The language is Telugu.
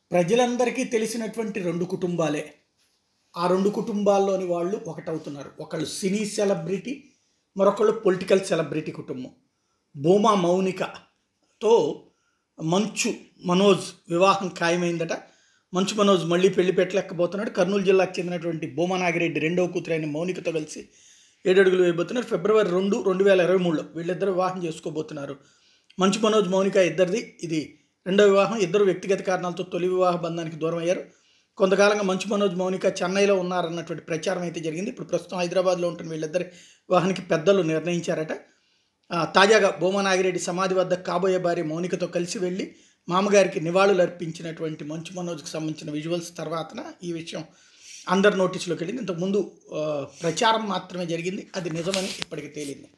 ప్రజలందరికీ తెలిసినటువంటి రెండు కుటుంబాలే ఆ రెండు కుటుంబాల్లోని వాళ్ళు ఒకటవుతున్నారు ఒకళ్ళు సినీ సెలబ్రిటీ మరొకళ్ళు పొలిటికల్ సెలబ్రిటీ కుటుంబం భూమా మౌనికతో మంచు మనోజ్ వివాహం ఖాయమైందట మంచు మనోజ్ మళ్ళీ పెళ్లి పెట్టలేకపోతున్నాడు కర్నూలు జిల్లాకు చెందినటువంటి భూమా నాగిరెడ్డి రెండవ కూతురైన మౌనికతో కలిసి ఏడు అడుగులు వేయబోతున్నారు ఫిబ్రవరి రెండు రెండు వేల ఇరవై మూడులో వీళ్ళిద్దరు వివాహం చేసుకోబోతున్నారు మంచు మనోజ్ మౌనిక ఇద్దరిది ఇది రెండో వివాహం ఇద్దరు వ్యక్తిగత కారణాలతో తొలి వివాహ బంధానికి దూరం అయ్యారు కొంతకాలంగా మంచు మనోజ్ మౌనిక చెన్నైలో ఉన్నారన్నటువంటి ప్రచారం అయితే జరిగింది ఇప్పుడు ప్రస్తుతం హైదరాబాద్లో ఉంటున్న వీళ్ళిద్దరి వివాహానికి పెద్దలు నిర్ణయించారట ఆ, తాజాగా భూమా నాగిరెడ్డి సమాధి వద్ద కాబోయే భార్య మౌనికతో కలిసి వెళ్ళి మామగారికి నివాళులు అర్పించినటువంటి మంచు మనోజ్కి సంబంధించిన విజువల్స్ తర్వాతన ఈ విషయం అందరి నోటీసులోకి వెళ్ళింది ఇంతకుముందు ఆ, ప్రచారం మాత్రమే జరిగింది అది నిజమని ఇప్పటికి తేలింది